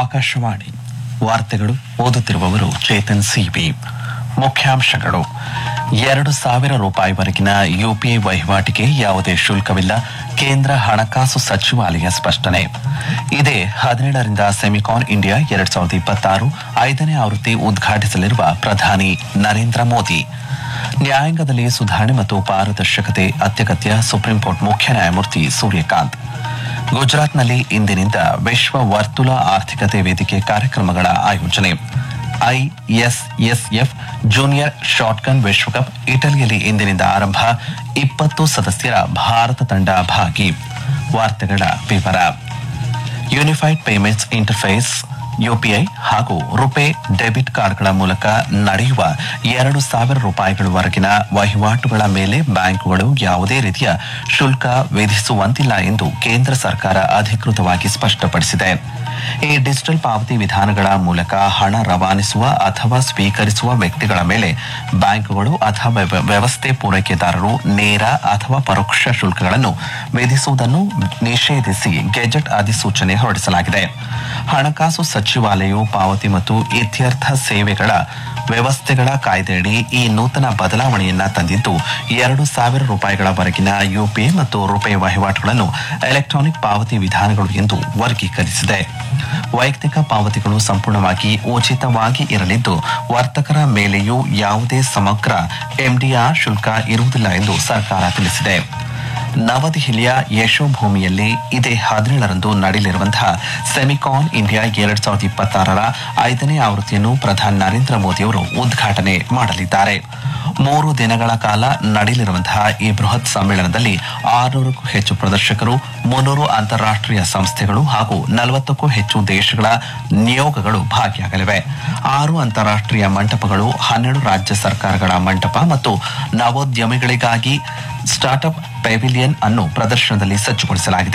ಆಕಾಶವಾಣಿ ವಾರ್ತೆಗಳು ಓದುತ್ತಿರುವವರು ಚೇತನ್ ಸಿಬಿ ಮುಖ್ಯಾಂಶಗಳು ಎರಡು ಸಾವಿರ ರೂಪಾಯಿವರೆಗಿನ ಯುಪಿಐ ವಹಿವಾಟಿಗೆ ಯಾವುದೇ ಶುಲ್ಕವಿಲ್ಲ ಕೇಂದ್ರ ಹಣಕಾಸು ಸಚಿವಾಲಯ ಸ್ಪಷ್ಟನೆ ಇದೇ ಹದಿನೇಳರಿಂದ ಸೆಮಿಕಾನ್ ಇಂಡಿಯಾ ಎರಡ್ ಸಾವಿರದ ಇಪ್ಪತ್ತಾರು ಐದನೇ ಆವೃತ್ತಿ ಉದ್ಘಾಟಿಸಲಿರುವ ಪ್ರಧಾನಿ ನರೇಂದ್ರ ಮೋದಿ ನ್ಯಾಯಾಂಗದಲ್ಲಿ ಸುಧಾರಣೆ ಮತ್ತು ಪಾರದರ್ಶಕತೆ ಅತ್ಯಗತ್ಯ ಸುಪ್ರೀಂ ಕೋರ್ಟ್ ಮುಖ್ಯ ನ್ಯಾಯಮೂರ್ತಿ ಸೂರ್ಯಕಾಂತ್ ಗುಜರಾತ್ನಲ್ಲಿ ಇಂದಿನಿಂದ ವಿಶ್ವ ವರ್ತುಲ ಆರ್ಥಿಕತೆ ವೇದಿಕೆ ಕಾರ್ಯಕ್ರಮಗಳ ಆಯೋಜನೆ ಐಎಸ್ಎಸ್ಎಫ್ ಜೂನಿಯರ್ ಶಾಟ್ಗನ್ ವಿಶ್ವಕಪ್ ಇಟಲಿಯಲ್ಲಿ ಇಂದಿನಿಂದ ಆರಂಭ ಇಪ್ಪತ್ತು ಸದಸ್ಯರ ಭಾರತ ತಂಡ ಭಾಗಿ ವಾರ್ತೆಗಳ ವಿವರ ಯೂನಿಫೈಡ್ ಪೇಮೆಂಟ್ಸ್ ಇಂಟರ್ಫೇಸ್ ಯುಪಿಐ ಹಾಗೂ ರುಪೇ ಡೆಬಿಟ್ ಕಾರ್ಡ್ಗಳ ಮೂಲಕ ನಡೆಯುವ ಎರಡು ಸಾವಿರ ರೂಪಾಯಿಗಳವರೆಗಿನ ವಹಿವಾಟುಗಳ ಮೇಲೆ ಬ್ಯಾಂಕುಗಳು ಯಾವುದೇ ರೀತಿಯ ಶುಲ್ಕ ವಿಧಿಸುವಂತಿಲ್ಲ ಎಂದು ಕೇಂದ್ರ ಸರ್ಕಾರ ಅಧಿಕೃತವಾಗಿ ಸ್ಪಷ್ಟಪಡಿಸಿದೆ ಈ ಡಿಜಿಟಲ್ ಪಾವತಿ ವಿಧಾನಗಳ ಮೂಲಕ ಹಣ ರವಾನಿಸುವ ಅಥವಾ ಸ್ವೀಕರಿಸುವ ವ್ಯಕ್ತಿಗಳ ಮೇಲೆ ಬ್ಯಾಂಕುಗಳು ಅಥವಾ ವ್ಯ- ವ್ಯವಸ್ಥೆ ಪೂರೈಕೆದಾರರು ನೇರ ಅಥವಾ ಪರೋಕ್ಷ ಶುಲ್ಕಗಳನ್ನು ವಿಧಿಸುವುದನ್ನು ನಿಷೇಧಿಸಿ ಗೆಜೆಟ್ ಅಧಿಸೂಚನೆ ಹೊರಡಿಸಲಾಗಿದೆ ಹಣಕಾಸು ಸಚಿವಾಲಯವು ಪಾವತಿ ಮತ್ತು ಇತ್ಯರ್ಥ ಸೇವೆಗಳ ವ್ಯವಸ್ಥೆಗಳ ಕಾಯ್ದೆಯಡಿ ಈ ನೂತನ ಬದಲಾವಣೆಯನ್ನ ತಂದಿದ್ದು ಎರಡು ಸಾವಿರ ರೂಪಾಯಿಗಳವರೆಗಿನ ಯುಪಿಐ ಮತ್ತು ರುಪೇ ವಹಿವಾಟುಗಳನ್ನು ಎಲೆಕ್ಟ್ರಾನಿಕ್ ಪಾವತಿ ವಿಧಾನಗಳು ಎಂದು ವರ್ಗೀಕರಿಸಿದೆ ವೈಯಕ್ತಿಕ ಪಾವತಿಗಳು ಸಂಪೂರ್ಣವಾಗಿ ಉಚಿತವಾಗಿ ಇರಲಿದ್ದು ವರ್ತಕರ ಮೇಲೆಯೂ ಯಾವುದೇ ಸಮಗ್ರ ಎಂಡಿಆರ್ ಶುಲ್ಕ ಇರುವುದಿಲ್ಲ ಎಂದು ಸರ್ಕಾರ ತಿಳಿಸಿದೆ ನವದೆಹಲಿಯ ಯಶೋಭೂಮಿಯಲ್ಲಿ ಇದೇ ಹದಿನೇಳರಂದು ನಡೆಯಲಿರುವಂತಹ ಸೆಮಿಕಾನ್ ಇಂಡಿಯಾ ಎರಡ್ ಸಾವಿರದ ಇಪ್ಪತ್ತಾರರ ಐದನೇ ಆವೃತ್ತಿಯನ್ನು ಪ್ರಧಾನಿ ನರೇಂದ್ರ ಮೋದಿಯವರು ಉದ್ಘಾಟನೆ ಮಾಡಲಿದ್ದಾರೆ ಮೂರು ದಿನಗಳ ಕಾಲ ನಡೆಯಲಿರುವಂತಹ ಈ ಬೃಹತ್ ಸಮ್ಮೇಳನದಲ್ಲಿ ಆರುನೂರಕ್ಕೂ ಹೆಚ್ಚು ಪ್ರದರ್ಶಕರು ಮುನ್ನೂರು ಅಂತಾರಾಷ್ಟ್ರೀಯ ಸಂಸ್ಥೆಗಳು ಹಾಗೂ ನಲವತ್ತಕ್ಕೂ ಹೆಚ್ಚು ದೇಶಗಳ ನಿಯೋಗಗಳು ಭಾಗಿಯಾಗಲಿವೆ ಆರು ಅಂತಾರಾಷ್ಟ್ರೀಯ ಮಂಟಪಗಳು ಹನ್ನೆರಡು ರಾಜ್ಯ ಸರ್ಕಾರಗಳ ಮಂಟಪ ಮತ್ತು ನವೋದ್ಯಮಿಗಳಿಗಾಗಿ ಸ್ಟಾರ್ಟ್ಅಪ್ ಪೆವಿಲಿಯನ್ ಅನ್ನು ಪ್ರದರ್ಶನದಲ್ಲಿ ಸಜ್ಜುಗೊಳಿಸಲಾಗಿದೆ